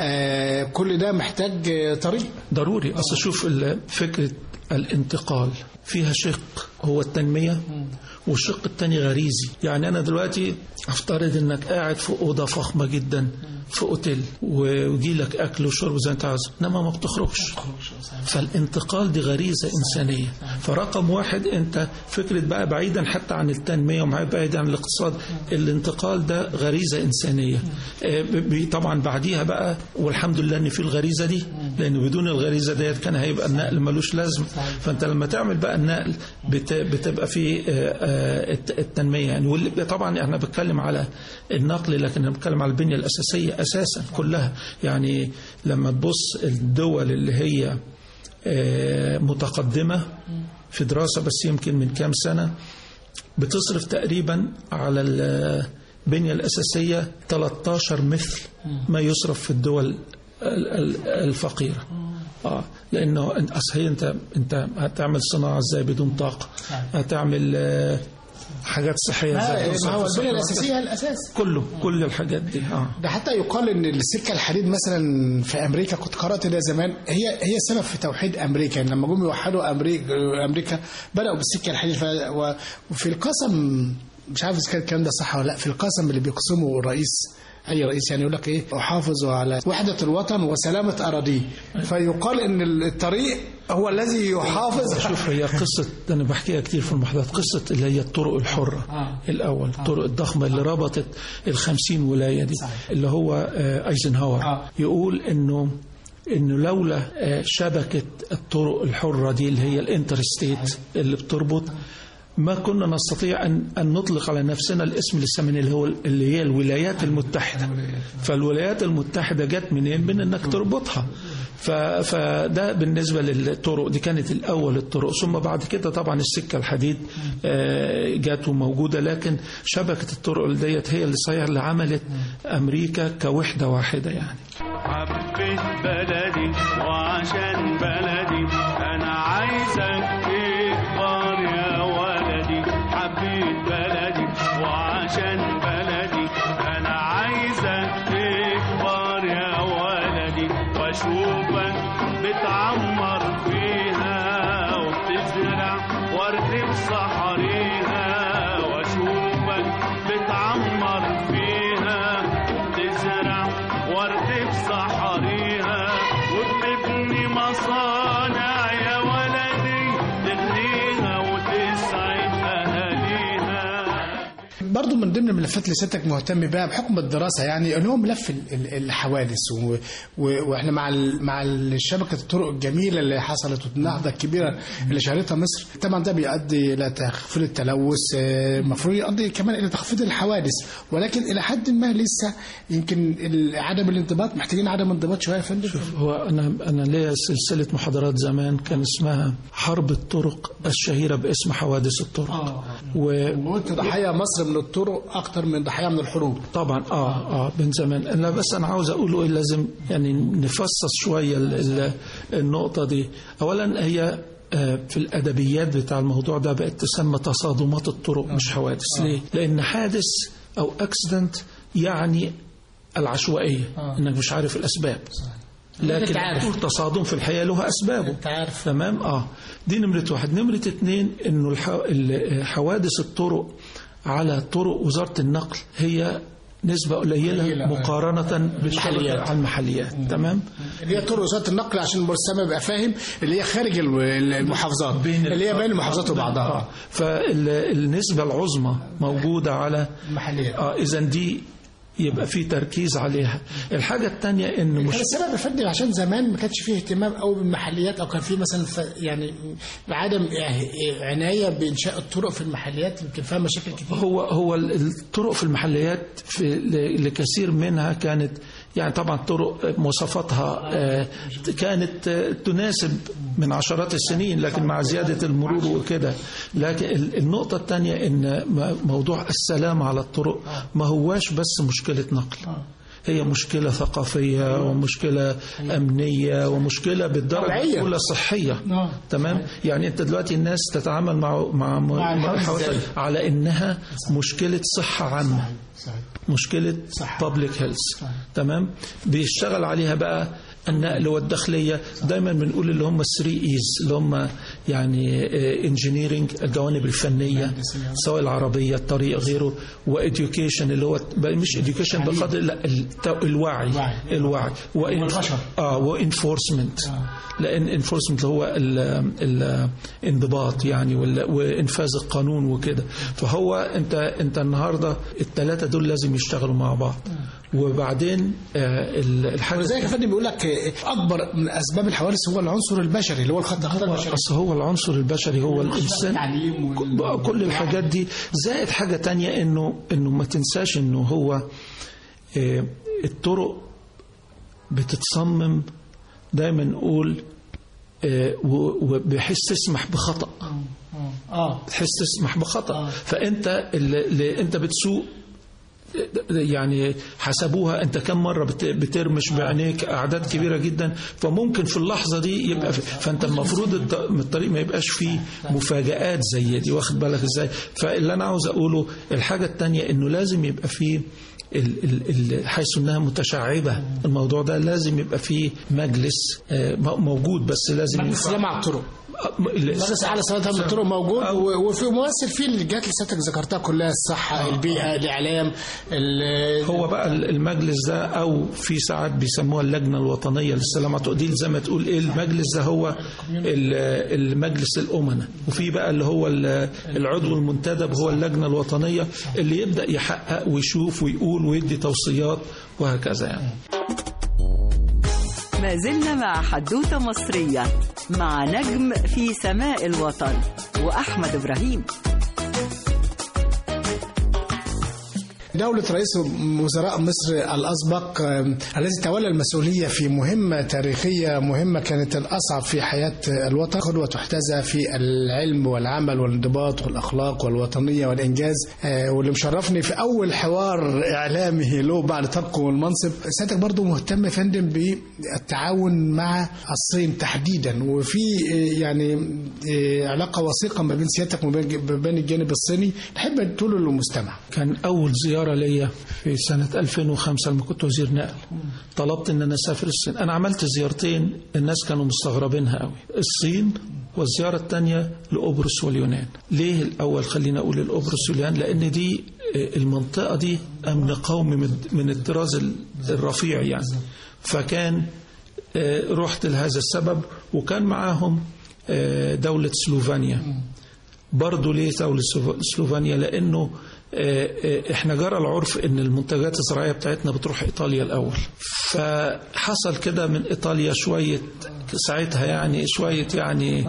آه، كل ده محتاج آه، طريق ضروري اصل شوف ال- فكره الانتقال فيها شق هو التنميه والشق التاني غريزي يعني انا دلوقتي افترض انك قاعد في اوضه فخمه جدا في اوتيل ويجي لك اكل وشرب زي ما انت عاوز انما ما بتخرجش فالانتقال دي غريزه انسانيه فرقم واحد انت فكره بقى بعيدا حتى عن التنميه وبعيدا عن الاقتصاد الانتقال ده غريزه انسانيه آه، ب- ب- طبعا بعديها بقى والحمد لله ان في الغريزه دي لان بدون الغريزه ديت كان هيبقى النقل ملوش لازمه فانت لما تعمل بقى النقل بت- بتبقى في آه، آه، الت- التنميه يعني واللي- طبعا احنا بنتكلم على النقل لكن انا بتكلم على البنيه الاساسيه اساسا كلها يعني لما تبص الدول اللي هي آه، متقدمه في دراسه بس يمكن من كام سنه بتصرف تقريبا على البنية الأساسية 13 مثل ما يصرف في الدول ال- ال- الفقيرة آه لأنه أصل هي أنت أنت هتعمل صناعة إزاي بدون طاقة هتعمل آه، حاجات صحية إزاي ما هو تصرف البنية صحية. الأساسية الأساس كله كل الحاجات دي آه ده حتى يقال ان السكه الحديد مثلا في امريكا كنت قرات ده زمان هي هي السبب في توحيد امريكا يعني لما جم يوحدوا امريكا امريكا بداوا بالسكه الحديد ف... و- وفي القسم مش عارف اذا كان الكلام ده صح ولا لا في القسم اللي بيقسمه الرئيس اي رئيس يعني يقول لك ايه احافظ على وحده الوطن وسلامه اراضيه فيقال ان الطريق هو الذي يحافظ شوف هي قصة أنا بحكيها كتير في المحاضرات قصة اللي هي الطرق الحرة الأول الطرق الضخمة اللي ربطت الخمسين ولاية دي اللي هو آه، أيزنهاور آه. يقول إنه انه لولا آه، شبكه الطرق الحره دي اللي هي الانترستيت اللي بتربط ما كنا نستطيع ان ان نطلق على نفسنا الاسم الثماني اللي هو اللي هي الولايات المتحده فالولايات المتحده جت منين؟ من انك تربطها ف- فده بالنسبه للطرق دي كانت الاول الطرق ثم بعد كده طبعا السكه الحديد آه، جت وموجوده لكن شبكه الطرق ديت هي اللي صحيح اللي عملت امريكا كوحده واحده يعني حبيت بلدي وعشان بلدي انا عايزك تكبر يا ولدي حبيت بلدي وعشان بلدي انا عايزك تكبر يا ولدي واشوفك بتعمر فيها وبتزرع ورد في صحريها واشوفك بتعمر فيها وبتزرع ورد في صحريها وبتبني مصانع يا ولدي تغنيها وتسعد اهاليها برضو من ضمن الملفات اللي سيادتك مهتم بها بحكم الدراسه يعني اللي هو ملف ال- ال- الحوادث و... و... واحنا مع ال... مع ال- شبكه الطرق الجميله اللي حصلت والنهضه الكبيره اللي شهرتها مصر طبعا ده بيؤدي الى تخفيض التلوث آه، المفروض يؤدي كمان الى تخفيض الحوادث ولكن الى حد ما لسه يمكن ال- عدم الانضباط محتاجين عدم انضباط شويه يا فندم هو انا انا ليا سلسله محاضرات زمان كان اسمها حرب الطرق الشهيره باسم حوادث الطرق و- وانت ضحايا مصر من الطرق اكتر من ضحايا من الحروب طبعا اه اه من زمان انا بس انا عاوز اقوله إيه لازم يعني نفصص شويه ال- ال- النقطه دي اولا هي آه، في الادبيات بتاع الموضوع ده بقت تسمى تصادمات الطرق مش حوادث ليه لان حادث او اكسيدنت يعني العشوائيه انك مش عارف الاسباب لكن أنت عارف. تقول تصادم في الحقيقه له اسبابه أنت عارف. تمام اه دي نمره واحد نمره اتنين انه الح... ال- حوادث الطرق على طرق وزاره النقل هي نسبة قليلة قليلة، آه. مقارنة بالمحليات على المحليات تمام اللي هي طرق وزاره النقل عشان المستمع يبقى فاهم اللي هي خارج ال- المحافظات بين اللي هي بين المحافظات وبعضها فالنسبة العظمى موجودة على المحليات اه اذا دي يبقى في تركيز عليها الحاجة الثانية ان مش كان السبب يا فندم عشان زمان ما كانش فيه اهتمام قوي بالمحليات او كان فيه مثلا ف... يعني عدم عنايه بانشاء الطرق في المحليات يمكن فيها مشاكل كتير هو هو الطرق في المحليات في ل- لكثير منها كانت يعني طبعا طرق مواصفاتها آه، كانت آه، تناسب من عشرات السنين لكن مع زيادة المرور وكده لكن ال- النقطة الثانية ان م- موضوع السلام على الطرق ما هواش بس مشكلة نقل هي مشكلة ثقافية ومشكلة أمنية ومشكلة بالدرجة طبيعية. الأولى صحية آه. تمام يعني أنت دلوقتي الناس تتعامل مع مع, مع الحوادث الحوادث إزاي؟ على إنها مشكلة صحة عامة مشكلة صح. public health تمام بيشتغل عليها بقى النقل والداخلية دايما بنقول اللي هم 3 ايز اللي هم يعني انجينيرنج الجوانب الفنية سواء العربية الطريق غيره وإديوكيشن اللي هو بقى مش إديوكيشن بقدر لا الت- الوعي الوعي. الوعي وإن- والبشر. اه وانفورسمنت لان انفورسمنت هو ال- الانضباط يعني وال- وانفاذ القانون وكده فهو انت انت النهارده الثلاثه دول لازم يشتغلوا مع بعض وبعدين آه، ال- الحاجه ولذلك يا فندم بيقول لك اكبر من اسباب الحوادث هو العنصر البشري اللي هو الخط الخطا البشري اصل هو العنصر البشري هو الانسان التعليم وال- بقى كل الحاجات دي زائد حاجه تانية انه انه ما تنساش انه هو آه، الطرق بتتصمم دايما نقول آه، و- وبحيث تسمح بخطأ اه تحس تسمح بخطأ فأنت اللي, اللي أنت بتسوق يعني حسبوها انت كم مره بت- بترمش بعينيك اعداد كبيره جدا فممكن في اللحظه دي يبقى في فانت المفروض الط- من الطريق ما يبقاش فيه مفاجآت زي دي واخد بالك ازاي فاللي انا عاوز اقوله الحاجه الثانيه انه لازم يبقى فيه ال- ال- ال- حيث انها متشعبه الموضوع ده لازم يبقى فيه مجلس آه، م- موجود بس لازم مجلس السلام على الطرق آه، م- ال- مجلس اعلى سلامه من الطرق موجود و- وفي ممثل فيه الجهات اللي سيادتك ذكرتها كلها الصحه البيئه الاعلام ال- هو بقى المجلس ده او في ساعات بيسموها اللجنه الوطنيه للسلامه دي زي ما تقول ايه المجلس ده هو ال- المجلس الامناء وفي بقى اللي هو ال- العضو المنتدب هو اللجنه الوطنيه اللي يبدا يحقق ويشوف ويقول ويدي توصيات وهكذا يعني ما زلنا مع حدوتة مصرية مع نجم في سماء الوطن وأحمد إبراهيم دولة رئيس وزراء مصر الأسبق آم، الذي تولى المسؤولية في مهمة تاريخية مهمة كانت الأصعب في حياة الوطن قدوة تحتذى في العلم والعمل والانضباط والأخلاق والوطنية والإنجاز آه، واللي مشرفني في أول حوار إعلامي له بعد تركه المنصب سيادتك برضو مهتم يا فندم بالتعاون مع الصين تحديدا وفي آه، يعني آه، علاقة وثيقة ما بين سيادتك وما بين- ما بين الجانب الصيني نحب تقوله للمستمع كان أول زيارة ليا في سنة 2005 لما كنت وزير نقل طلبت إن أنا أسافر الصين أنا عملت زيارتين الناس كانوا مستغربينها قوي الصين والزيارة الثانية لقبرص واليونان ليه الأول خلينا أقول القبرص واليونان لأن دي آه، المنطقة دي أمن قومي من- من الطراز ال- الرفيع يعني فكان آه، رحت لهذا السبب وكان معاهم آه، دولة سلوفانيا برضه ليه دولة سلوف- سلوفانيا لأنه آه، آه، احنا جرى العرف ان المنتجات الزراعيه بتاعتنا بتروح ايطاليا الاول فحصل كده من ايطاليا شويه ساعتها يعني شويه يعني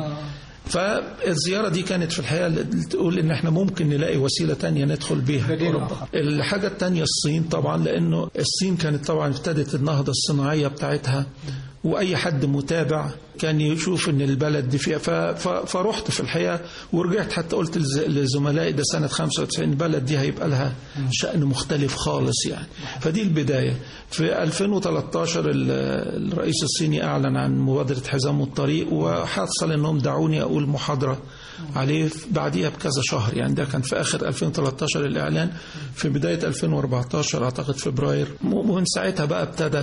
فالزيارة دي كانت في الحقيقة اللي تقول إن إحنا ممكن نلاقي وسيلة تانية ندخل بيها أوروبا. الحاجة التانية الصين طبعا لأنه الصين كانت طبعا ابتدت النهضة الصناعية بتاعتها واي حد متابع كان يشوف ان البلد دي فيها ف- ف- فرحت في الحقيقه ورجعت حتى قلت لز- لزملائي ده سنه 95 البلد دي هيبقى لها شان مختلف خالص يعني فدي البدايه في 2013 ال- الرئيس الصيني اعلن عن مبادره حزام الطريق وحصل انهم دعوني اقول محاضره عليه بعديها بكذا شهر يعني ده كان في اخر 2013 الاعلان في بدايه 2014 اعتقد فبراير ومن ساعتها بقى ابتدى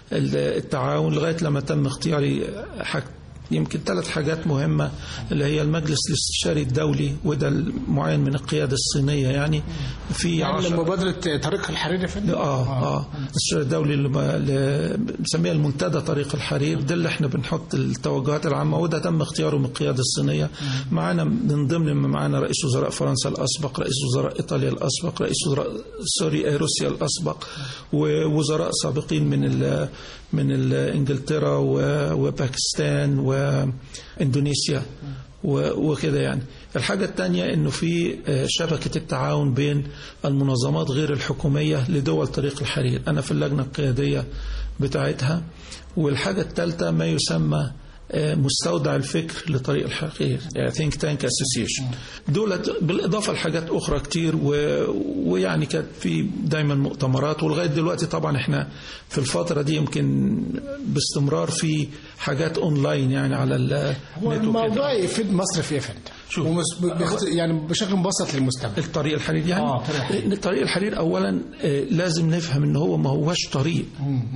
التعاون لغايه لما تم اختياري حاج يمكن ثلاث حاجات مهمة اللي هي المجلس الاستشاري الدولي وده المعين من القيادة الصينية يعني في يعني عشر- مبادرة طريق الحرير يا فندم اه اه الاستشاري الدولي اللي ما- اللي بنسميها المنتدى طريق الحرير ده اللي احنا بنحط التوجهات العامه وده تم اختياره من القياده الصينيه معانا من ضمن ما معانا رئيس وزراء فرنسا الاسبق رئيس وزراء ايطاليا الاسبق رئيس وزراء سوري آه، روسيا الاسبق ووزراء سابقين من ال من ال انجلترا و- وباكستان واندونيسيا و- وكده يعني الحاجة الثانية انه في آه، شبكة التعاون بين المنظمات غير الحكومية لدول طريق الحرير انا في اللجنة القيادية بتاعتها والحاجة الثالثة ما يسمى آه، مستودع الفكر لطريق الحرير يعني think tank association دولت بالإضافة لحاجات أخرى كتير و... ويعني كانت في دايما مؤتمرات ولغاية دلوقتي طبعا احنا في الفترة دي يمكن باستمرار في حاجات اونلاين يعني على ال هو الموضوع يفيد مصر في ايه يا فندم؟ شوف. ومس- بخت- يعني بشكل مبسط للمستمع الطريق الحرير يعني آه، طريق الحرير. لأن طريق الحرير اولا آه، لازم نفهم ان هو ما هوش طريق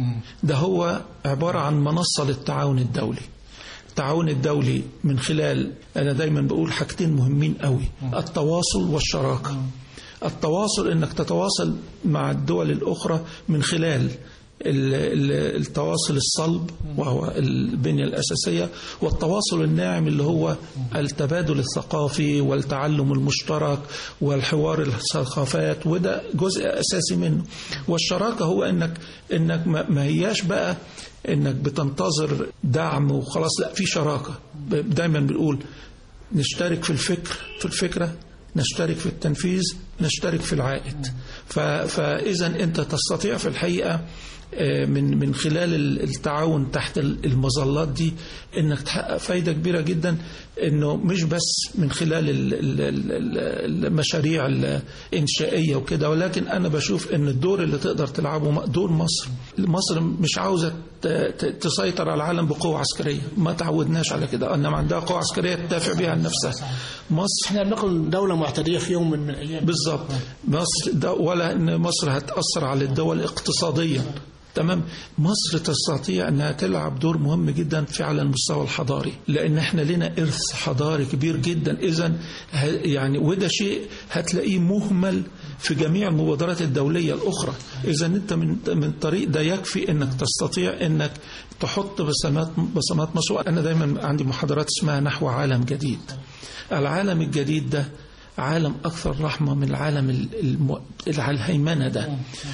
ده هو عباره عن منصه للتعاون الدولي التعاون الدولي من خلال انا دايما بقول حاجتين مهمين قوي التواصل والشراكه التواصل انك تتواصل مع الدول الاخرى من خلال ال- ال- التواصل الصلب وهو البنية الأساسية والتواصل الناعم اللي هو التبادل الثقافي والتعلم المشترك والحوار الثقافات وده جزء أساسي منه والشراكة هو إنك إنك ما ما هياش بقى إنك بتنتظر دعم وخلاص لا في شراكة ب- دايما بنقول نشترك في الفكر في الفكرة نشترك في التنفيذ نشترك في العائد ف- فإذا أنت تستطيع في الحقيقة آه، من من خلال ال- التعاون تحت ال- المظلات دي انك تحقق فايده كبيره جدا انه مش بس من خلال ال- ال- ال- المشاريع الانشائيه وكده ولكن انا بشوف ان الدور اللي تقدر تلعبه م- دور مصر مصر مش عاوزه ت- ت- تسيطر على العالم بقوه عسكريه ما تعودناش على كده انما عندها قوه عسكريه تدافع بيها عن نفسها مصر احنا بنقل دولة معتدية في يوم من الايام بالظبط مصر ده ولا ان مصر هتاثر على الدول اقتصاديا تمام مصر تستطيع انها تلعب دور مهم جدا في على المستوى الحضاري لان احنا لنا ارث حضاري كبير جدا اذا ه- يعني وده شيء هتلاقيه مهمل في جميع المبادرات الدوليه الاخرى اذا انت من من الطريق ده يكفي انك تستطيع انك تحط بصمات بصمات مصر انا دايما عندي محاضرات اسمها نحو عالم جديد العالم الجديد ده عالم أكثر رحمة من العالم ال- الم... الهيمنة ده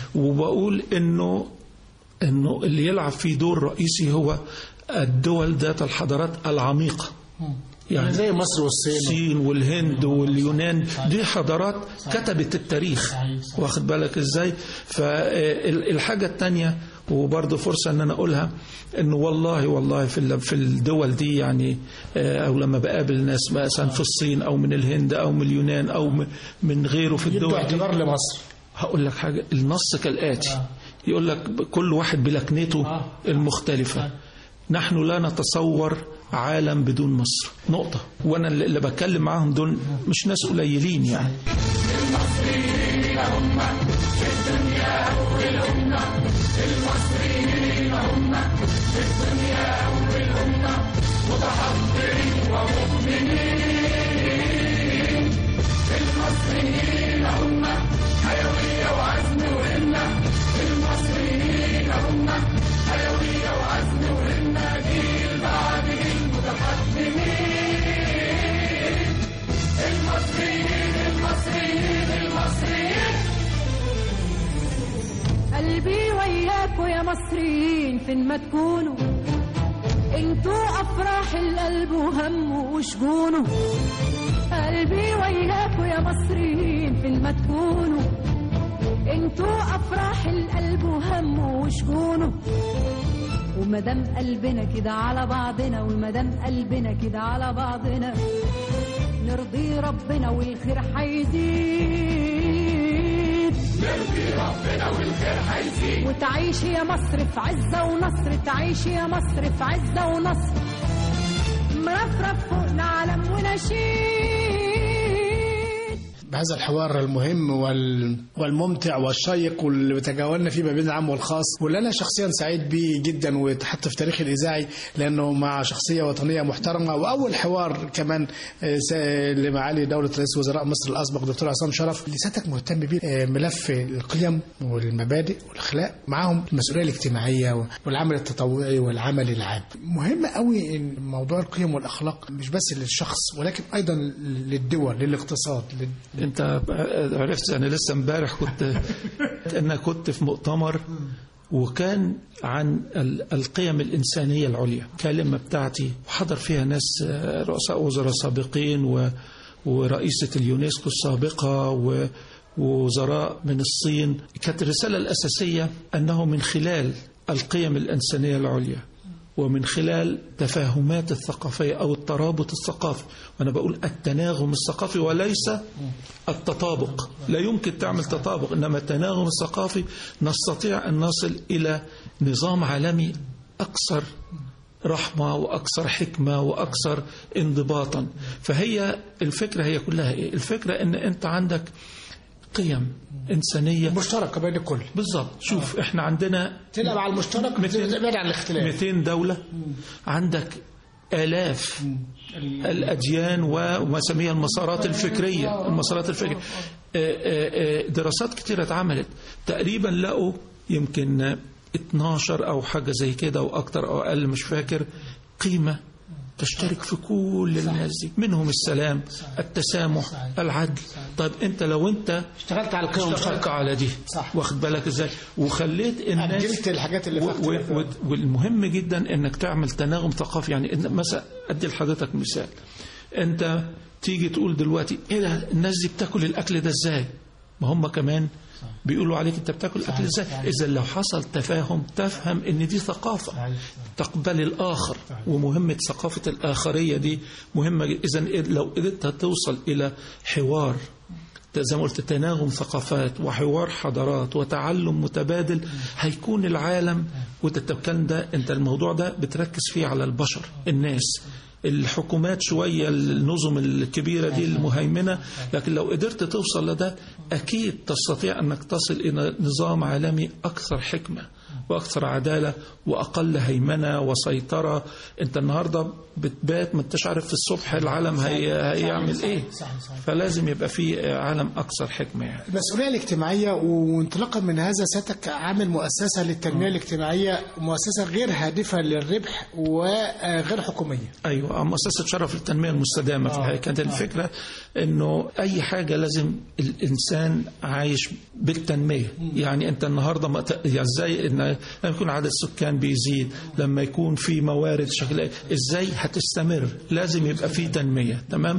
وبقول إنه إنه اللي يلعب فيه دور رئيسي هو الدول ذات الحضارات العميقة يعني زي مصر والصين الصين والهند واليونان دي حضارات كتبت التاريخ واخد بالك ازاي فالحاجة التانية وبرضه فرصة ان انا اقولها انه والله والله في ال- في الدول دي يعني آه، او لما بقابل ناس مثلا في الصين او من الهند او من اليونان او م- من غيره في يدوا الدول دي اعتبار لمصر هقول لك حاجة النص كالآتي يقول لك كل واحد بلكنته المختلفة نحن لا نتصور عالم بدون مصر نقطة وأنا اللي اللي بتكلم معاهم دول مش ناس قليلين يعني المصريين المصريين المصريين مصريين فين ما تكونوا انتوا افراح القلب وهمه وشجونه قلبي وياكوا يا مصريين فين ما تكونوا انتوا افراح القلب وهمه وشجونه ومدام قلبنا كده على بعضنا ومدام قلبنا كده على بعضنا نرضي ربنا والخير هيزيد نرضي ربنا والخير هيزيد وتعيش يا مصر في عزة ونصر تعيش يا مصر في عزة ونصر مرفرف فوقنا علم ونشيد بهذا الحوار المهم وال... والممتع والشيق واللي تجاولنا فيه ما بين العام والخاص واللي انا شخصيا سعيد بيه جدا ويتحط في تاريخ الاذاعي لانه مع شخصيه وطنيه محترمه واول حوار كمان آه، س- لمعالي دوله رئيس وزراء مصر الاسبق دكتور عصام شرف اللي سيادتك مهتم بيه آه، ملف القيم والمبادئ والاخلاق معاهم المسؤوليه الاجتماعيه والعمل التطوعي والعمل العام مهم قوي ان موضوع القيم والاخلاق مش بس للشخص ولكن ايضا للدول للاقتصاد لل... انت عرفت انا لسه امبارح كنت انا كنت في مؤتمر وكان عن ال- القيم الإنسانية العليا كلمة بتاعتي وحضر فيها ناس آه، رؤساء وزراء سابقين و- ورئيسة اليونسكو السابقة و- ووزراء من الصين كانت الرسالة الأساسية أنه من خلال القيم الإنسانية العليا ومن خلال تفاهمات الثقافية أو الترابط الثقافي وأنا بقول التناغم الثقافي وليس التطابق لا يمكن تعمل تطابق إنما التناغم الثقافي نستطيع أن نصل إلى نظام عالمي أكثر رحمة وأكثر حكمة وأكثر انضباطا فهي الفكرة هي كلها إيه؟ الفكرة أن أنت عندك قيم إنسانية مشتركه بين الكل بالضبط شوف احنا عندنا تلعب على المشترك مثل- بعيد عن الاختلاف 200 دولة عندك آلاف الأديان ومساميها المسارات الفكرية المسارات الفكرية آه، آه، آه، دراسات كتيرة اتعملت تقريبا لقوا يمكن 12 أو حاجة زي كده أو أكتر أو أقل مش فاكر قيمة تشترك في كل الناس دي منهم السلام التسامح العدل طيب انت لو انت اشتغلت على القيم اشتغلت المشتركه على دي صح. واخد بالك ازاي وخليت الناس أجلت الحاجات اللي و- فاتت و- و- والمهم جدا انك تعمل تناغم ثقافي يعني إن مثلا ادي لحضرتك مثال انت تيجي تقول دلوقتي ايه ده الناس دي بتاكل الاكل ده ازاي ما هم كمان بيقولوا عليك انت بتاكل الاكل ازاي اذا لو حصل تفاهم تفهم ان دي ثقافه تقبل الاخر ومهمه ثقافه الاخريه دي مهمه اذا لو قدرت توصل الى حوار زي ما قلت تناغم ثقافات وحوار حضارات وتعلم متبادل هيكون العالم وتتكلم ده انت الموضوع ده بتركز فيه على البشر الناس الحكومات شوية النظم الكبيرة دي المهيمنة لكن لو قدرت توصل لده أكيد تستطيع أنك تصل إلى نظام عالمي أكثر حكمة وأكثر عدالة وأقل هيمنة وسيطرة أنت النهاردة بتبات ما انتش عارف في الصبح العالم هي هيعمل إيه فلازم يبقى في عالم أكثر حكمة يعني المسؤوليه الاجتماعيه وانطلاقا من هذا سيادتك عامل مؤسسه للتنميه الاجتماعيه مؤسسه غير هادفه للربح وغير حكوميه ايوه مؤسسه شرف للتنميه المستدامه في الحقيقه كانت الفكره انه اي حاجه لازم الانسان عايش بالتنميه يعني انت النهارده ما ت- يعني ازاي ان لما يكون عدد السكان بيزيد لما يكون في موارد شكل ازاي هتستمر لازم يبقى في تنميه تمام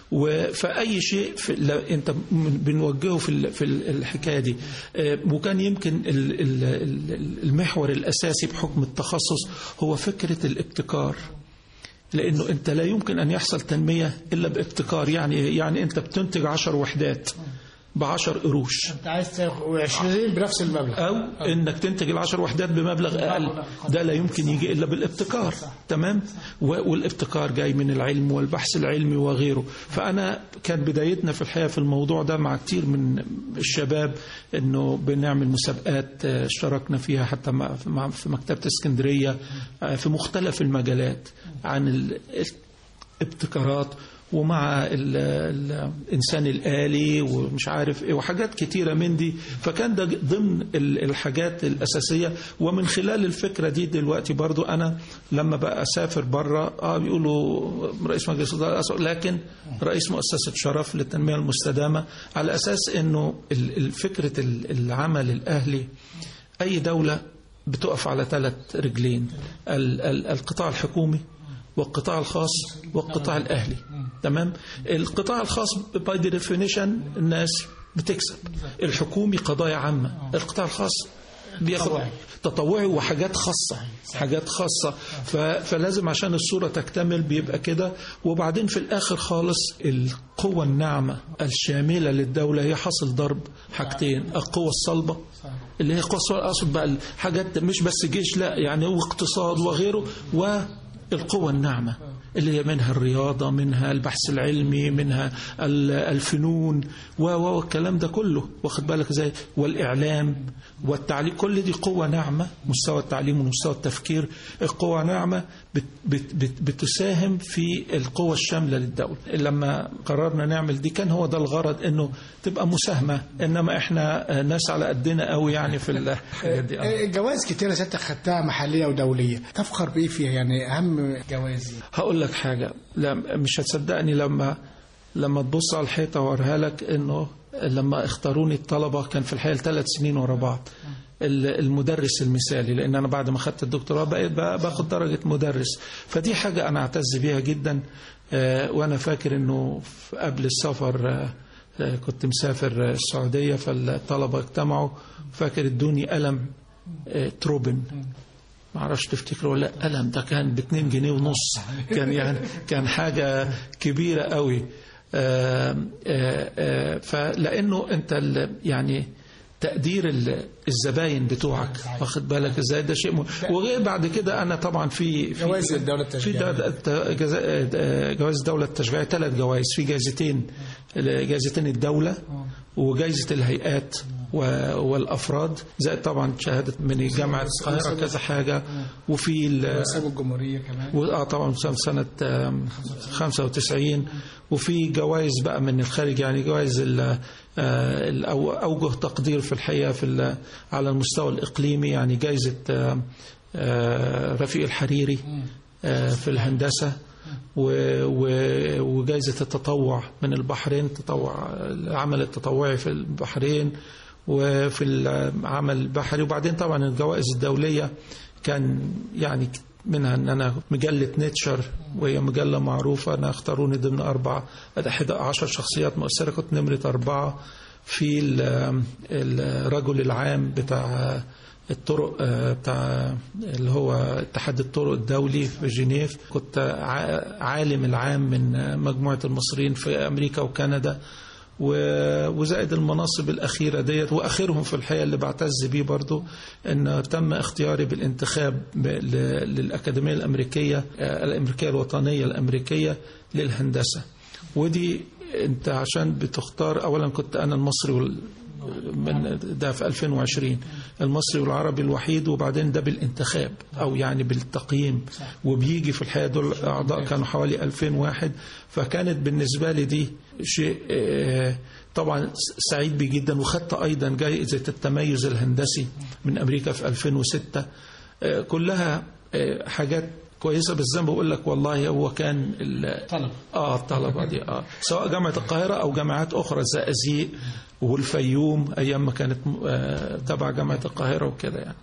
وفأي شيء في لو انت م- بنوجهه في ال- في ال- الحكايه دي آه، وكان يمكن ال- ال- ال- المحور الاساسي بحكم التخصص هو فكره الابتكار لانه انت لا يمكن ان يحصل تنميه الا بابتكار يعني يعني انت بتنتج عشر وحدات بعشر قروش انت عايز تاخد 20 بنفس المبلغ او انك تنتج العشر وحدات بمبلغ اقل ده لا يمكن يجي الا بالابتكار تمام و- والابتكار جاي من العلم والبحث العلمي وغيره فانا كان بدايتنا في الحقيقه في الموضوع ده مع كتير من الشباب انه بنعمل مسابقات آه، اشتركنا فيها حتى مع- مع- في مكتبه اسكندريه آه، في مختلف المجالات عن ال- ابتكارات ومع ال- ال- الانسان الالي ومش عارف ايه وحاجات كتيره من دي فكان ده ضمن ال- الحاجات الاساسيه ومن خلال الفكره دي دلوقتي برضو انا لما بقى اسافر بره اه بيقولوا رئيس مجلس الاداره الأسبق، لكن رئيس مؤسسه شرف للتنميه المستدامه على اساس انه ال- ال- فكره ال- العمل الاهلي اي دوله بتقف على ثلاث رجلين ال- ال- القطاع الحكومي والقطاع الخاص والقطاع الأهلي تمام القطاع الخاص باي ديفينيشن الناس بتكسب الحكومي قضايا عامة القطاع الخاص بياخد تطوعي وحاجات خاصة حاجات خاصة ف... فلازم عشان الصورة تكتمل بيبقى كده وبعدين في الآخر خالص القوة الناعمة الشاملة للدولة هي حاصل ضرب حاجتين القوة الصلبة اللي هي قوة الصلبة أقصد بقى الحاجات مش بس جيش لا يعني واقتصاد وغيره والقوة الناعمة اللي هي منها الرياضة منها البحث العلمي منها ال- الفنون و و والكلام ده كله واخد بالك ازاي والإعلام والتعليم كل دي قوة ناعمة مستوى التعليم ومستوى التفكير القوة ناعمة بت بت بت بتساهم في القوة الشاملة للدولة لما قررنا نعمل دي كان هو ده الغرض انه تبقى مساهمة انما احنا ناس على قدنا قوي يعني في الحاجات دي آه. آه، جوائز كتيرة سيادتك خدتها محلية ودولية تفخر بإيه فيها يعني أهم جوائز هقول لك حاجة لا مش هتصدقني لما لما تبص على الحيطة وأوريها لك إنه لما اختاروني الطلبة كان في الحقيقة ثلاث سنين ورا بعض ال- المدرس المثالي لأن أنا بعد ما خدت الدكتوراه بقيت بقى باخد درجة مدرس فدي حاجة أنا أعتز بيها جدا آه، وأنا فاكر إنه في- قبل السفر آه، آه، كنت مسافر آه، السعودية فالطلبة اجتمعوا فاكر ادوني قلم آه، تروبن ما اعرفش تفتكروا ولا لأ، قلم ده كان ب 2 جنيه ونص كان يعني كان حاجه كبيره قوي آم، آه، آه، فلانه انت ال- يعني تقدير ال- الزباين بتوعك واخد بالك ازاي ده شيء مهم. وغير بعد كده انا طبعا في في جوائز الدولة في التشجيعية. دا- دا- جزا- آه، جوائز الدوله التشجيعيه ثلاث جوائز في جائزتين جائزتين الدوله وجائزه الهيئات و- والافراد زائد طبعا شهاده من جامعه القاهره كذا حاجه وفي ال- رئاسة الجمهورية كمان واه طبعا سنة- سنة آم، 95 وفي جوائز بقى من الخارج يعني جوائز ال- آه، الأو- أوجه تقدير في الحقيقة في ال- على المستوى الإقليمي يعني جائزة آم، آه، رفيق الحريري آه، في الهندسة و- و- وجائزة التطوع من البحرين تطوع العمل التطوعي في البحرين وفي العمل البحري وبعدين طبعا الجوائز الدولية كان يعني منها ان انا مجله نيتشر وهي مجله معروفه انا اختاروني ضمن اربع أحد عشر شخصيات مؤثره كنت نمره اربعه في ال- الرجل العام بتاع الطرق آه، بتاع اللي هو اتحاد الطرق الدولي في جنيف كنت ع- عالم العام من مجموعه المصريين في امريكا وكندا و- وزائد المناصب الأخيرة ديت وآخرهم في الحقيقة اللي بعتز بيه برضو أن تم اختياري بالانتخاب ب- ل- للأكاديمية الأمريكية آه، الأمريكية الوطنية الأمريكية للهندسة ودي أنت عشان بتختار أولا كنت أنا المصري وال من ده في 2020 المصري والعربي الوحيد وبعدين ده بالانتخاب او يعني بالتقييم وبيجي في الحقيقه دول اعضاء كانوا حوالي 2000 واحد فكانت بالنسبه لي دي شيء آه، طبعا سعيد بيه جدا وخدت ايضا جائزه التميز الهندسي من امريكا في 2006 آه، كلها آه، حاجات كويسه بس زي ما بقول لك والله هو كان ال- طلب اه الطلبه دي اه سواء جامعه القاهره او جامعات اخرى الزقازيق والفيوم ايام ما كانت آه تبع جامعه القاهره وكده يعني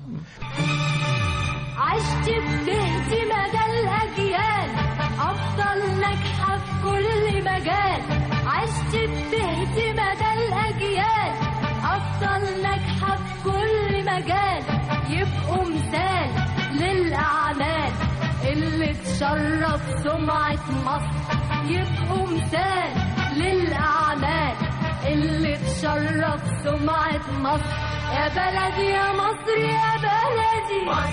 عشت بتهدي مدى الأجيال أفضل ناجحة في كل مجال عشت بتهدي مدى الأجيال أفضل ناجحة في كل مجال يبقوا مثال للأعمال اللي تشرف سمعة مصر يبقوا مثال للأعمال اللي تشرف سمعة مصر يا بلدي يا مصر يا بلدي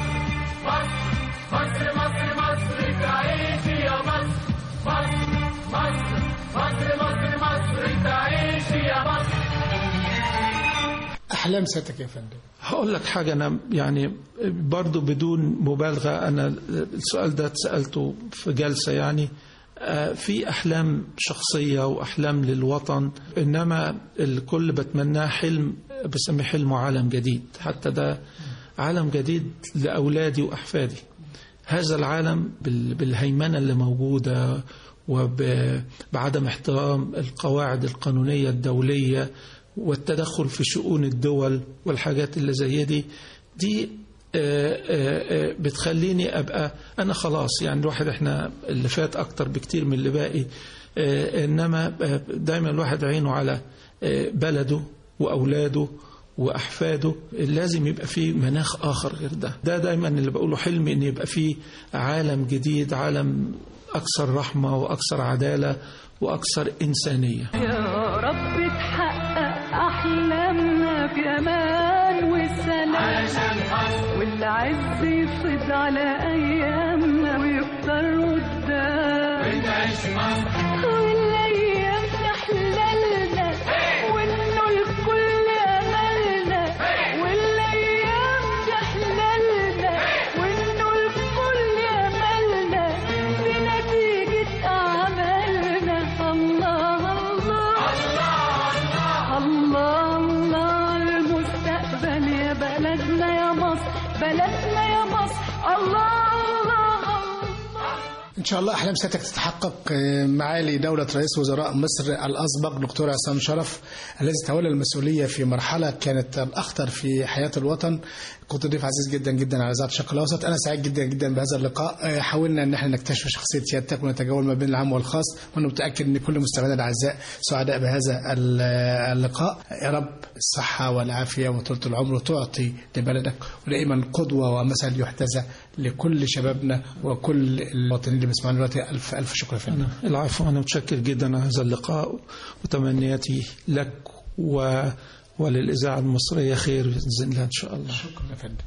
أحلام سيادتك يا فندم هقول لك حاجه انا يعني برضو بدون مبالغه انا السؤال ده اتسالته في جلسه يعني آه، في احلام شخصيه واحلام للوطن انما الكل بتمناه حلم بسميه حلم عالم جديد حتى ده عالم جديد لاولادي واحفادي هذا العالم بال- بالهيمنه اللي موجوده وبعدم احترام القواعد القانونيه الدوليه والتدخل في شؤون الدول والحاجات اللي زي دي دي آه، آه، آه، بتخليني ابقى انا خلاص يعني الواحد احنا اللي فات اكتر بكتير من اللي باقي آه، انما آه، دايما الواحد عينه على آه، بلده واولاده واحفاده لازم يبقى فيه مناخ اخر غير ده ده دايما اللي بقوله حلمي ان يبقى فيه عالم جديد عالم اكثر رحمه واكثر عداله واكثر انسانيه يا رب تحقق أحلامنا في أمان وسلام والعز يفيض على أيامنا ويكتر قدام والأيام تحللنا وإنه الكل أملنا والأيام تحللنا وإنه الكل أملنا بنتيجة أعمالنا الله الله الله الله المستقبل يا بلدنا يا مصر بلدنا يا مصر الله الله الله إن شاء الله أحلام سيادتك تتحقق آه، معالي دولة رئيس وزراء مصر الأسبق دكتور عصام شرف الذي تولى المسؤولية في مرحلة كانت الأخطر في حياة الوطن كنت ضيف عزيز جدا جدا على إذاعة الشرق الأوسط أنا سعيد جدا جدا بهذا اللقاء آه، حاولنا أن احنا نكتشف شخصية سيادتك ونتجول ما بين العام والخاص وأنا متأكد أن كل مستمعينا الأعزاء سعداء بهذا ال- اللقاء يا رب الصحة والعافية وطولة العمر تعطي لبلدك ودائما قدوة ومثل يحتذى لكل شبابنا وكل المواطنين اللي بيسمعونا دلوقتي ألف ألف شكر يا فندم أنا العفو أنا متشكر جدا على هذا اللقاء وتمنياتي لك و وللإذاعة المصرية خير بإذن الله إن شاء الله شكرا يا فندم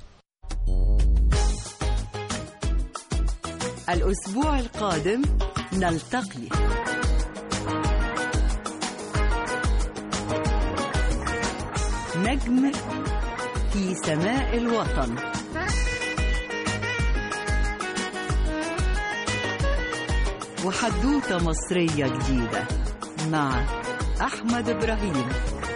الأسبوع القادم نلتقي نجم في سماء الوطن وحدوتة مصرية جديدة مع أحمد إبراهيم